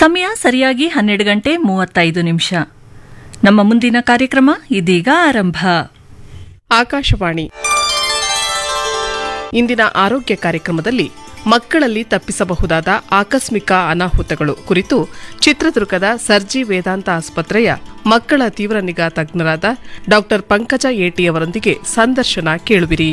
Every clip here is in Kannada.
ಸಮಯ ಸರಿಯಾಗಿ ಹನ್ನೆರಡು ಗಂಟೆ ಮೂವತ್ತೈದು ನಿಮಿಷ ನಮ್ಮ ಮುಂದಿನ ಕಾರ್ಯಕ್ರಮ ಇದೀಗ ಆರಂಭ ಆಕಾಶವಾಣಿ ಇಂದಿನ ಆರೋಗ್ಯ ಕಾರ್ಯಕ್ರಮದಲ್ಲಿ ಮಕ್ಕಳಲ್ಲಿ ತಪ್ಪಿಸಬಹುದಾದ ಆಕಸ್ಮಿಕ ಅನಾಹುತಗಳು ಕುರಿತು ಚಿತ್ರದುರ್ಗದ ಸರ್ಜಿ ವೇದಾಂತ ಆಸ್ಪತ್ರೆಯ ಮಕ್ಕಳ ತೀವ್ರ ನಿಗಾ ತಜ್ಞರಾದ ಡಾಕ್ಟರ್ ಪಂಕಜ ಏಟಿಯವರೊಂದಿಗೆ ಸಂದರ್ಶನ ಕೇಳುವಿರಿ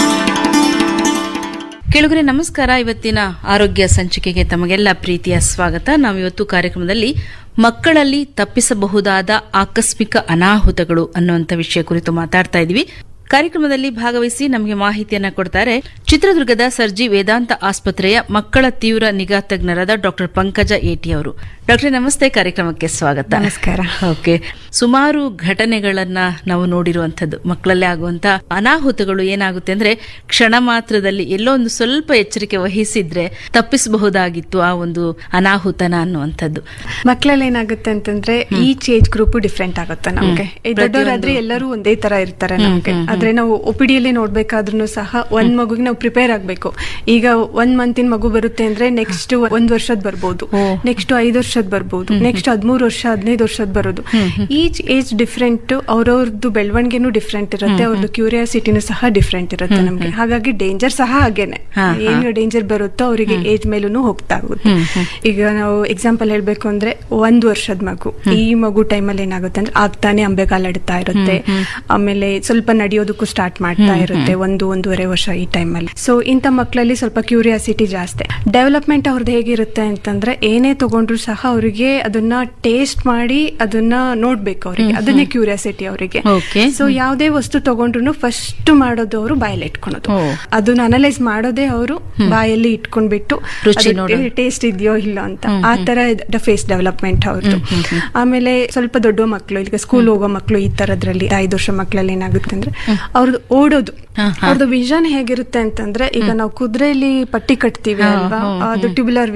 ಕೆಳಗರೆ ನಮಸ್ಕಾರ ಇವತ್ತಿನ ಆರೋಗ್ಯ ಸಂಚಿಕೆಗೆ ತಮಗೆಲ್ಲ ಪ್ರೀತಿಯ ಸ್ವಾಗತ ನಾವು ಇವತ್ತು ಕಾರ್ಯಕ್ರಮದಲ್ಲಿ ಮಕ್ಕಳಲ್ಲಿ ತಪ್ಪಿಸಬಹುದಾದ ಆಕಸ್ಮಿಕ ಅನಾಹುತಗಳು ಅನ್ನುವಂಥ ವಿಷಯ ಕುರಿತು ಮಾತಾಡ್ತಾ ಇದ್ವಿ ಕಾರ್ಯಕ್ರಮದಲ್ಲಿ ಭಾಗವಹಿಸಿ ನಮಗೆ ಮಾಹಿತಿಯನ್ನ ಕೊಡ್ತಾರೆ ಚಿತ್ರದುರ್ಗದ ಸರ್ಜಿ ವೇದಾಂತ ಆಸ್ಪತ್ರೆಯ ಮಕ್ಕಳ ತೀವ್ರ ನಿಗಾ ತಜ್ಞರಾದ ಡಾಕ್ಟರ್ ಪಂಕಜ ಏಟಿ ಅವರು ಡಾಕ್ಟರ್ ನಮಸ್ತೆ ಕಾರ್ಯಕ್ರಮಕ್ಕೆ ಸ್ವಾಗತ ನಮಸ್ಕಾರ. ಓಕೆ ಸುಮಾರು ಘಟನೆಗಳನ್ನ ನಾವು ನೋಡಿರುವಂತದ್ದು ಮಕ್ಕಳಲ್ಲಿ ಆಗುವಂತ ಅನಾಹುತಗಳು ಏನಾಗುತ್ತೆ ಅಂದ್ರೆ ಕ್ಷಣ ಮಾತ್ರದಲ್ಲಿ ಎಲ್ಲೋ ಒಂದು ಸ್ವಲ್ಪ ಎಚ್ಚರಿಕೆ ವಹಿಸಿದ್ರೆ ತಪ್ಪಿಸಬಹುದಾಗಿತ್ತು ಆ ಒಂದು ಅನಾಹುತನ ಅನ್ನುವಂಥದ್ದು ಮಕ್ಕಳಲ್ಲಿ ಏನಾಗುತ್ತೆ ಅಂತಂದ್ರೆ ಈಚ್ ಏಜ್ ಗ್ರೂಪ್ ಡಿಫ್ರೆಂಟ್ ಆಗುತ್ತೆ ನಮ್ಗೆ ಈ ದೊಡ್ಡವರಾದ್ರೆ ಎಲ್ಲರೂ ಒಂದೇ ತರ ಇರ್ತಾರೆ ನಮ್ಗೆ ಆದ್ರೆ ನಾವು ಒಪಿಡಿಯಲ್ಲಿ ನೋಡ್ಬೇಕಾದ್ರೂ ಸಹ ಒಂದ್ ಮಗುಗೆ ನಾವು ಪ್ರಿಪೇರ್ ಆಗ್ಬೇಕು ಈಗ ಒಂದ್ ಮಂತಿನ ಮಗು ಬರುತ್ತೆ ಅಂದ್ರೆ ನೆಕ್ಸ್ಟ್ ಒಂದ್ ವರ್ಷದ್ ಬರ್ಬೋದು ನೆಕ್ಸ್ಟ್ ಐದ್ ವರ್ಷದ್ ಬರ್ಬೋದು ನೆಕ್ಸ್ಟ್ ಹದ್ಮೂರ್ ವರ್ಷ ಹದಿನೈದು ವರ್ಷದ್ ಬರೋದು ಈಚ್ ಏಜ್ ಡಿಫ್ರೆಂಟ್ ಅವ್ರವ್ರದ್ದು ಬೆಳವಣಿಗೆನೂ ಡಿಫ್ರೆಂಟ್ ಇರುತ್ತೆ ಅವ್ರದ್ದು ಕ್ಯೂರಿಯಾಸಿಟಿನೂ ಸಹ ಡಿಫ್ರೆಂಟ್ ಇರುತ್ತೆ ನಮ್ಗೆ ಹಾಗಾಗಿ ಡೇಂಜರ್ ಸಹ ಹಾಗೇನೆ ಹಾ, ಹಾ. ಏನು ಡೇಂಜರ್ ಬರುತ್ತೋ ಅವರಿಗೆ ಏಜ್ ಮೇಲೂ ಹೋಗ್ತಾ ಆಗುತ್ತೆ ಈಗ ನಾವು ಎಕ್ಸಾಂಪಲ್ ಹೇಳ್ಬೇಕು ಅಂದ್ರೆ ಒಂದ್ ವರ್ಷದ ಮಗು ಈ ಮಗು ಟೈಮಲ್ಲಿ ಏನಾಗುತ್ತೆ ಅಂದ್ರೆ ಆಗ್ತಾನೆ ಅಂಬೆಗಾಲಾಡ್ತಾ ಇರುತ್ತೆ ಆಮೇಲೆ ಸ್ವಲ್ಪ ನಡೆಯೋದಕ್ಕೂ ಸ್ಟಾರ್ಟ್ ಮಾಡ್ತಾ ಇರುತ್ತೆ ಒಂದು ಒಂದೂವರೆ ವರ್ಷ ಈ ಟೈಮಲ್ಲಿ ಸೊ ಇಂಥ ಮಕ್ಕಳಲ್ಲಿ ಸ್ವಲ್ಪ ಕ್ಯೂರಿಯಾಸಿಟಿ ಜಾಸ್ತಿ ಡೆವಲಪ್ಮೆಂಟ್ ಅವ್ರದ್ದು ಹೇಗಿರುತ್ತೆ ಅಂತಂದ್ರೆ ಏನೇ ತಗೊಂಡ್ರು ಸಹ ಅವರಿಗೆ ಅದನ್ನ ಟೇಸ್ಟ್ ಮಾಡಿ ಅದನ್ನ ನೋಡ್ಬೇಕು ಅವರಿಗೆ ಅದನ್ನೇ ಕ್ಯೂರಿಯಾಸಿಟಿ ಅವರಿಗೆ Okay. ಸೊ ಯಾವುದೇ ವಸ್ತು ತಗೊಂಡ್ರು ಫಸ್ಟ್ ಮಾಡೋದು ಅವರು ಬಾಯಲ್ಲಿ ಇಟ್ಕೊಳೋದು ಓ. ಅದನ್ನ ಅನಲೈಸ್ ಮಾಡೋದೇ ಅವರು ಬಾಯಲ್ಲಿ ಇಟ್ಕೊಂಡ್ಬಿಟ್ಟು ರುಚಿ ನೋಡೋದು. ಟೇಸ್ಟ್ ಇದೆಯೋ ಇಲ್ಲ ಅಂತ ಆ ತರ ಫೇಸ್ ಡೆವಲಪ್ಮೆಂಟ್ ಅವ್ರದ್ದು ಆಮೇಲೆ ಸ್ವಲ್ಪ ದೊಡ್ಡ ಮಕ್ಕಳು ಈಗ ಸ್ಕೂಲ್ ಹೋಗೋ ಮಕ್ಕಳು ಈ ತರದ್ರಲ್ಲಿ ಐದು ವರ್ಷ ಮಕ್ಕಳಲ್ಲಿ ಏನಾಗುತ್ತೆ ಅಂದ್ರೆ ಅವ್ರದ್ದು ಓಡೋದು ಹಾ, ಹಾ. ಅವ್ರದ್ದು ವಿಷನ್ ಹೇಗಿರುತ್ತೆ ಅಂತಂದ್ರೆ ಈಗ ನಾವು ಕುದುರೆಯಲ್ಲಿ ಪಟ್ಟಿ ಕಟ್ತೀವಿ ಹಾ, ಅಲ್ವಾ ಹ್ಮ್, ಅದು ಟ್ಯೂಬುಲರ್